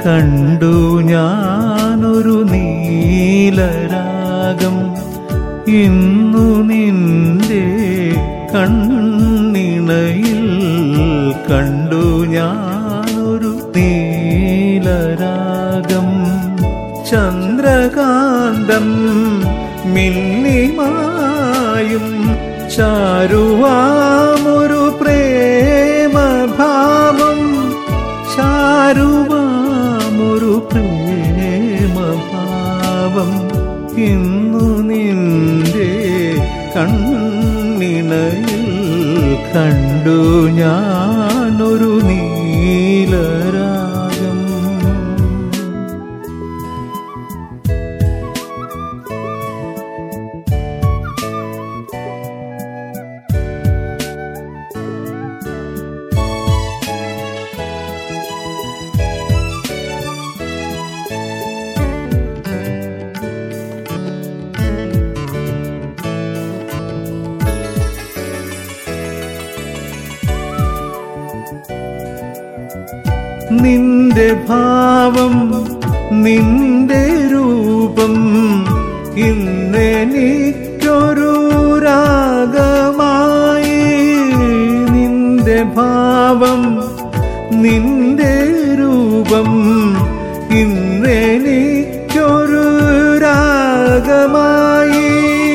കണ്ടു ഞാനൊരു നീലരാഗം ഇന്നു നിന്റെ കണ്ണിണയിൽ കണ്ടു ഞാനൊരു നീലരാഗം ചന്ദ്രകാന്തം മിന്നിമായും ചാരുവാമൊരു പ്രേമഭാവം ചാരുവാമൊരു പ്രേമഭാവം ഇന്നു നിന്റെ കണ്ണിണയിൽ കണ്ടു ഞാനൊരു നീലരാഗം നിന്റെ ഭാവം നിന്റെ രൂപം ഇന്നെനിക്കൊരു രാഗമായി നിന്റെ ഭാവം നിന്റെ രൂപം ഇന്നെനിക്കൊരു രാഗമായി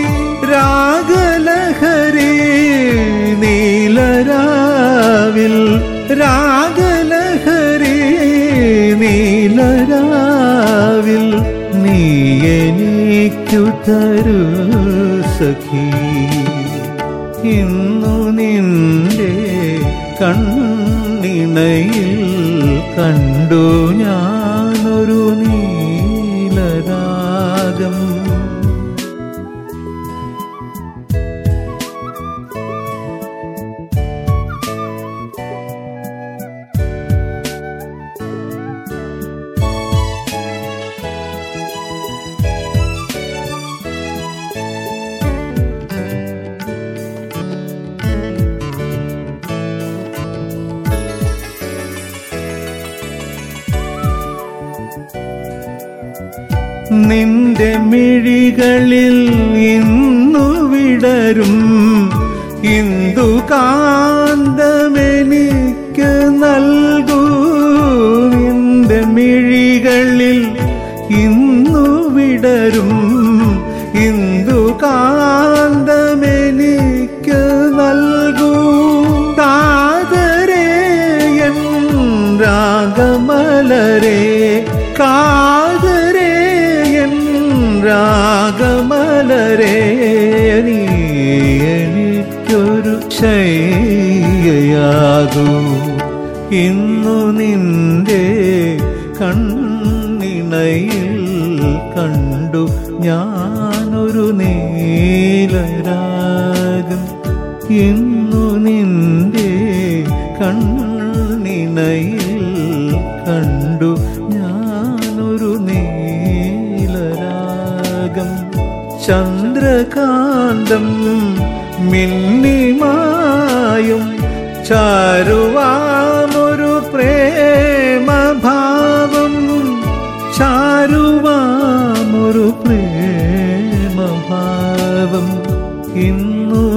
രാഗലഹരി നീലരാവിൽ രാഗലഹരി നീലരാവിൽ നീ എനിക്കു തരൂ സഖി ഇന്നു നിന്റെ കണ്ണിണയിൽ കണ്ടു ഞാനൊരു നീലരാഗം നിന്റെ മിഴികളിൽ ഇന്നു വിടരും ഇന്ദു കാന്തമെനിക്ക് നൽകൂ നിന്റെ മിഴികളിൽ ഇന്നു വിടരും ഇന്ദു കാന്തമെനിക്ക് നൽകൂ കാതരേ എൻ രാഗമലരേ കാതരേ എൻ രാഗമലരേ നീ എനിക്കൊരു ശയ്യയാകൂ ഇന്നു നിന്റെ കണ്ണിണയിൽ കണ്ടു ഞാനൊരു നീലരാഗം ഇന്നു നിന്റെ കണ്ണിണയിൽ കണ്ടു ഞാനൊരു നീലരാഗം ചന്ദ്രകാന്തം മിന്നിമായും ചാരുവാമൊരു പ്രേമഭാവം ചാരുവാമൊരു പ്രേമഭാവം ഇന്നു